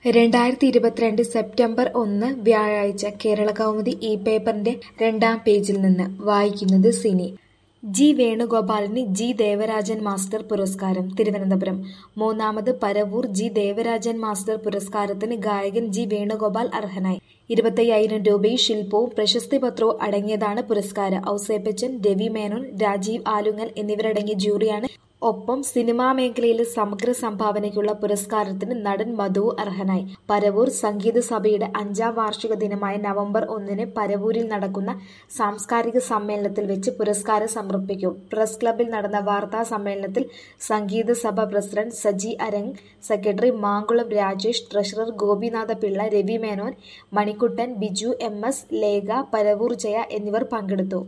രണ്ടായിരത്തി ഇരുപത്തിരണ്ട് സെപ്റ്റംബർ ഒന്ന് വ്യാഴാഴ്ച കേരളകൗമുദി ഈ പേപ്പറിന്റെ രണ്ടാം പേജിൽ നിന്ന് വായിക്കുന്നത് സിനി ജി വേണുഗോപാലിന് ജി ദേവരാജൻ മാസ്റ്റർ പുരസ്കാരം തിരുവനന്തപുരം മൂന്നാമത് പരവൂർ ജി ദേവരാജൻ മാസ്റ്റർ പുരസ്കാരത്തിന് ഗായകൻ ജി വേണുഗോപാൽ അർഹനായി ഇരുപത്തയ്യായിരം രൂപയും ശില്പവും പ്രശസ്തിപത്രവും അടങ്ങിയതാണ് പുരസ്കാരം ഔസേപ്പച്ചൻ രവി മേനോൻ രാജീവ് ആലുങ്ങൽ എന്നിവരടങ്ങിയ ജൂറിയാണ് ഒപ്പം സിനിമാ മേഖലയിലെ സമഗ്ര സംഭാവനയ്ക്കുള്ള പുരസ്കാരത്തിന് നടൻ മധു അർഹനായി പരവൂർ സംഗീത സഭയുടെ അഞ്ചാം വാർഷിക ദിനമായ നവംബർ ഒന്നിന് പരവൂരിൽ നടക്കുന്ന സാംസ്കാരിക സമ്മേളനത്തിൽ വെച്ച് പുരസ്കാരം സമർപ്പിക്കും പ്രസ് ക്ലബിൽ നടന്ന വാർത്താ സമ്മേളനത്തിൽ സംഗീത സഭ പ്രസിഡന്റ് സജി അരങ് secretary Mankulam Rajesh treasurer Gopinatha Pillai Ravi Menon Manikuttan Biju M S Lekha Paravur Jaya എന്നിവർ പങ്കെടുത്തു